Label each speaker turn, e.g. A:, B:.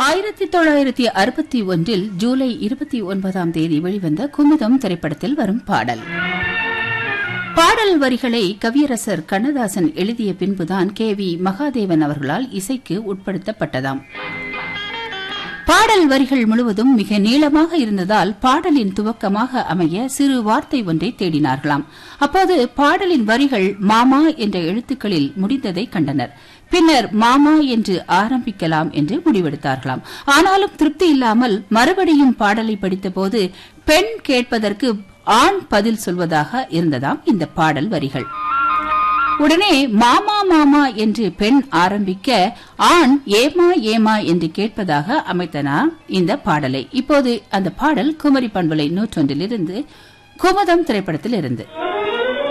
A: ஆயிரத்தி தொள்ளாயிரத்தி அறுபத்தி ஒன்றில் ஜூலை இருபத்தி ஒன்பதாம் தேதி வெளிவந்த குமுதம் திரைப்படத்தில் வரும் பாடல் பாடல் வரிகளை கவியரசர் கண்ணதாசன் எழுதிய பின்புதான் கே வி மகாதேவன் அவர்களால் இசைக்கு உட்படுத்தப்பட்டதாம் பாடல் வரிகள் முழுவதும் மிக நீளமாக இருந்ததால் பாடலின் துவக்கமாக அமைய சிறு வார்த்தை ஒன்றை தேடினார்களாம் அப்போது பாடலின் வரிகள் மாமா என்ற எழுத்துக்களில் முடிந்ததை கண்டனர் பின்னர் மாமா என்று ஆரம்பிக்கலாம் என்று முடிவெடுத்தார்களாம் ஆனாலும் திருப்தி இல்லாமல் மறுபடியும் பாடலை படித்தபோது பெண் கேட்பதற்கு ஆண் பதில் சொல்வதாக இருந்ததாம் இந்த பாடல் வரிகள் உடனே மாமா மாமா என்று பெண் ஆரம்பிக்க ஆண் ஏமா ஏமா என்று கேட்பதாக அமைத்தனார் இந்த பாடலை இப்போது அந்த பாடல் குமரி பண்பலை நூற்றொன்றிலிருந்து குமுதம் திரைப்படத்தில் இருந்து